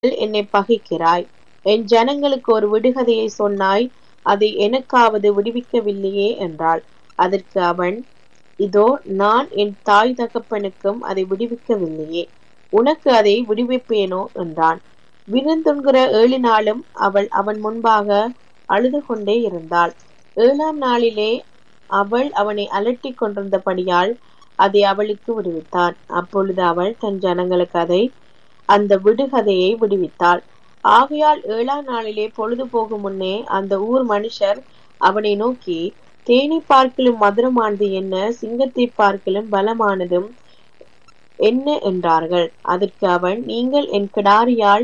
என்னை பகைக்கிறாய் என் ஜனங்களுக்கு ஒரு விடுகதையை சொன்னாய் அதை எனக்காவது விடுவிக்கவில்லையே என்றாள் அதற்கு அவன் இதோ நான் என் தாய் தகப்பனுக்கும் அதை விடுவிக்கவில்லையே உனக்கு அதை விடுவிப்பேனோ என்றான் விருந்துண்கிற ஏழு நாளும் அவள் அவன் முன்பாக அழுது கொண்டே இருந்தாள் ஏழாம் நாளிலே அவள் அவனை அலட்டிக் கொண்டிருந்தபடியால் அதை அவளுக்கு விடுவித்தான் அப்பொழுது அவள் தன் ஜனங்களுக்கு அதை அந்த விடுகதையை விடுவித்தாள் ஆகையால் ஏழாம் நாளிலே பொழுது போகும் முன்னே அந்த ஊர் மனுஷர் அவனை நோக்கி தேனை பார்க்கிலும் மதுரமானது என்ன சிங்கத்தை பார்க்கிலும் பலமானதும் என்ன என்றார்கள் அதற்கு அவன் நீங்கள் என் கிடாரியால்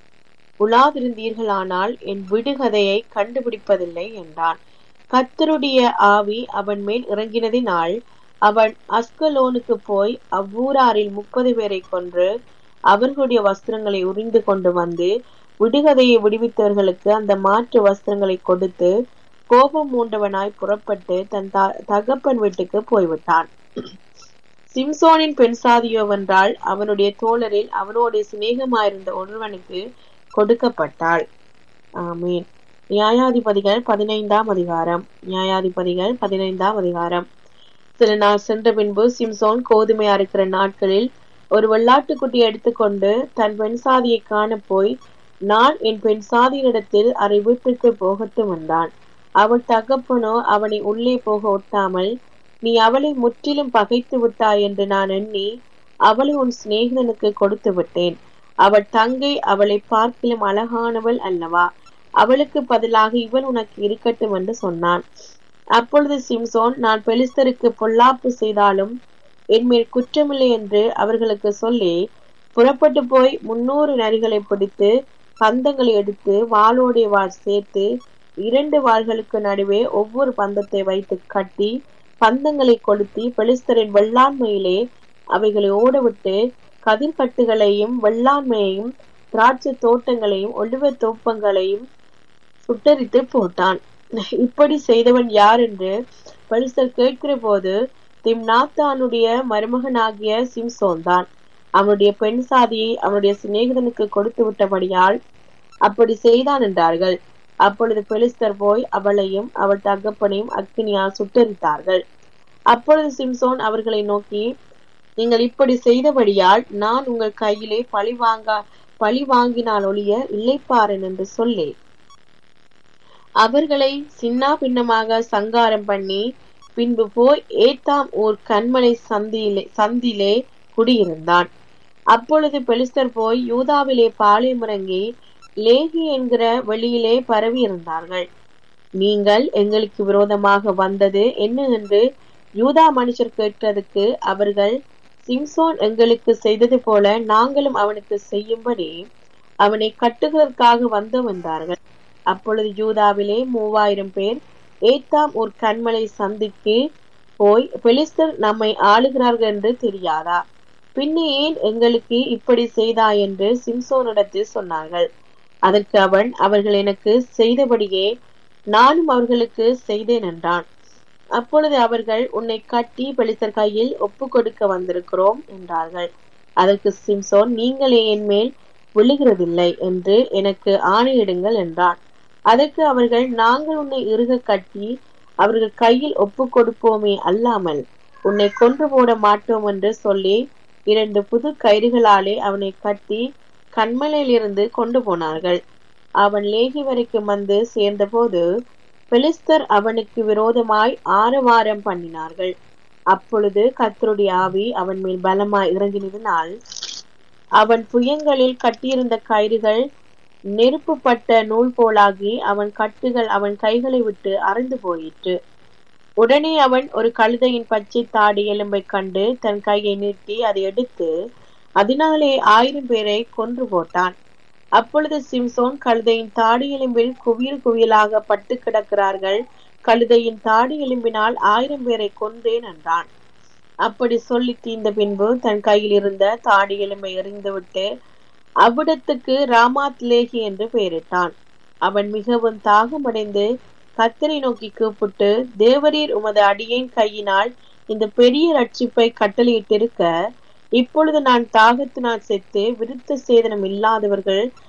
உலாதிருந்தீர்களானால் என் விடுகதையை கண்டுபிடிப்பதில்லை என்றான் கத்தருடைய ஆவி அவன் மேல் இறங்கினதினால் அவன் அஸ்கலோனுக்கு போய் அவ்வூராரில் முப்பது பேரை கொன்று அவர்களுடைய வஸ்திரங்களை உறிந்து கொண்டு வந்து விடுகதையை விடுவித்தவர்களுக்கு அந்த மாற்று வஸ்திரங்களை கொடுத்து கோபம் மூண்டவனாய் புறப்பட்டு தன் தகப்பன் வீட்டுக்கு போய்விட்டான் சிம்சோனின் பெண் சாதியோவென்றால் அவனுடைய தோழரில் அவனோடு சிநேகமாயிருந்த ஒருவனுக்கு கொடுக்கப்பட்டாள் ஆமீன் நியாயாதிபதிகள் பதினைந்தாம் அதிகாரம் நியாயாதிபதிகள் பதினைந்தாம் அதிகாரம் சில நாள் சென்ற பின்பு சிம்சோன் கோதுமை அறுக்கிற நாட்களில் ஒரு வெள்ளாட்டுக்குட்டி எடுத்துக்கொண்டு தன் பெண் சாதியை காண போய் நான் என் பெண் சாதியினிடத்தில் அரை வீட்டுக்கு போகட்டும் வந்தான் அவள் தகப்பனோ அவனை உள்ளே போக ஒட்டாமல் நீ அவளை முற்றிலும் பகைத்து விட்டாய் என்று நான் எண்ணி அவளை உன் சிநேகிதனுக்கு கொடுத்து விட்டேன் அவள் தங்கை அவளை பார்க்கிலும் அழகானவள் அல்லவா அவளுக்கு பதிலாக இவன் உனக்கு இருக்கட்டும் என்று சொன்னான் அப்பொழுது சிம்சோன் நான் பெலிஸ்தருக்கு பொல்லாப்பு செய்தாலும் என்மேல் குற்றமில்லை என்று அவர்களுக்கு சொல்லி புறப்பட்டு போய் முன்னூறு நரிகளை பிடித்து பந்தங்களை எடுத்து வாளோடைய வாள் சேர்த்து இரண்டு வாள்களுக்கு நடுவே ஒவ்வொரு பந்தத்தை வைத்து கட்டி பந்தங்களை கொளுத்தி பெலிஸ்தரின் வெள்ளாண்மையிலே அவைகளை ஓடவிட்டு கதிர்கட்டுகளையும் வெள்ளாண்மையையும் திராட்சை தோட்டங்களையும் ஒளிவ தோப்பங்களையும் சுட்டரித்து போட்டான் இப்படி செய்தவன் யார் என்று பெலிஸ்தர் கேட்கிற போது திம்நாத்தானுடைய மருமகனாகிய சிம்சோன் தான் அவனுடைய பெண் சாதியை அவனுடைய சிநேகிதனுக்கு கொடுத்து விட்டபடியால் அப்படி செய்தான் என்றார்கள் அப்பொழுது பெலிஸ்தர் போய் அவளையும் அவள் தகப்பனையும் அக்னியால் சுட்டரித்தார்கள் அப்பொழுது சிம்சோன் அவர்களை நோக்கி நீங்கள் இப்படி செய்தபடியால் நான் உங்கள் கையிலே பழி வாங்க பழி வாங்கினால் ஒழிய இல்லைப்பாரன் என்று சொல்லி அவர்களை சின்னா பின்னமாக சங்காரம் பண்ணி பின்பு போய் ஏத்தாம் ஓர் கண்மலை சந்தியிலே சந்திலே குடியிருந்தான் அப்பொழுது பெலிஸ்தர் போய் யூதாவிலே பாளையமுறங்கி லேகி என்கிற வெளியிலே பரவி இருந்தார்கள் நீங்கள் எங்களுக்கு விரோதமாக வந்தது என்ன என்று யூதா மனுஷர் கேட்டதுக்கு அவர்கள் சிம்சோன் எங்களுக்கு செய்தது போல நாங்களும் அவனுக்கு செய்யும்படி அவனை கட்டுகிறதற்காக வந்து வந்தார்கள் அப்பொழுது யூதாவிலே மூவாயிரம் பேர் ஏத்தாம் ஒரு கண்மலை சந்திக்கு போய் பெலிஸ்தர் நம்மை ஆளுகிறார்கள் என்று தெரியாதா பின்னே ஏன் எங்களுக்கு இப்படி செய்தாய் என்று சிம்சோனிடத்தில் சொன்னார்கள் அதற்கு அவன் அவர்கள் எனக்கு செய்தபடியே நானும் அவர்களுக்கு செய்தேன் என்றான் அப்பொழுது அவர்கள் உன்னை கட்டி பெலிஸ்தர் கையில் ஒப்பு கொடுக்க வந்திருக்கிறோம் என்றார்கள் அதற்கு சிம்சோன் நீங்களே என் மேல் விழுகிறதில்லை என்று எனக்கு ஆணையிடுங்கள் என்றான் அதற்கு அவர்கள் நாங்கள் உன்னை இறுக கட்டி அவர்கள் கையில் ஒப்பு கொடுப்போமே அல்லாமல் உன்னை கொன்று போட மாட்டோம் என்று சொல்லி இரண்டு புது கயிறுகளாலே அவனை கட்டி கண்மலையிலிருந்து கொண்டு போனார்கள் அவன் லேகி வரைக்கும் வந்து சேர்ந்தபோது பெலிஸ்தர் அவனுக்கு விரோதமாய் ஆரவாரம் பண்ணினார்கள் அப்பொழுது கத்தருடைய ஆவி அவன் மேல் பலமாய் இறங்கினதினால் அவன் புயங்களில் கட்டியிருந்த கயிறுகள் நெருப்புப்பட்ட நூல் போலாகி அவன் கட்டுகள் அவன் கைகளை விட்டு அறந்து போயிற்று உடனே அவன் ஒரு கழுதையின் பச்சை தாடி எலும்பை கண்டு தன் கையை நீட்டி அதை எடுத்து அதனாலே ஆயிரம் பேரை கொன்று போட்டான் அப்பொழுது சிம்சோன் கழுதையின் தாடி எலும்பில் குவியல் குவியலாக பட்டு கிடக்கிறார்கள் கழுதையின் தாடி எலும்பினால் ஆயிரம் பேரை கொன்றேன் என்றான் அப்படி சொல்லி தீர்ந்த பின்பு தன் கையில் இருந்த தாடி எலும்பை எறிந்துவிட்டு அவ்விடத்துக்கு ராமாத் லேகி என்று பெயரிட்டான் அவன் மிகவும் தாகமடைந்து கத்தரை நோக்கி கூப்பிட்டு தேவரீர் உமது அடியேன் கையினால் இந்த பெரிய ரட்சிப்பை கட்டளையிட்டிருக்க இப்பொழுது நான் தாகத்தினால் செத்து விருத்த சேதனம் இல்லாதவர்கள்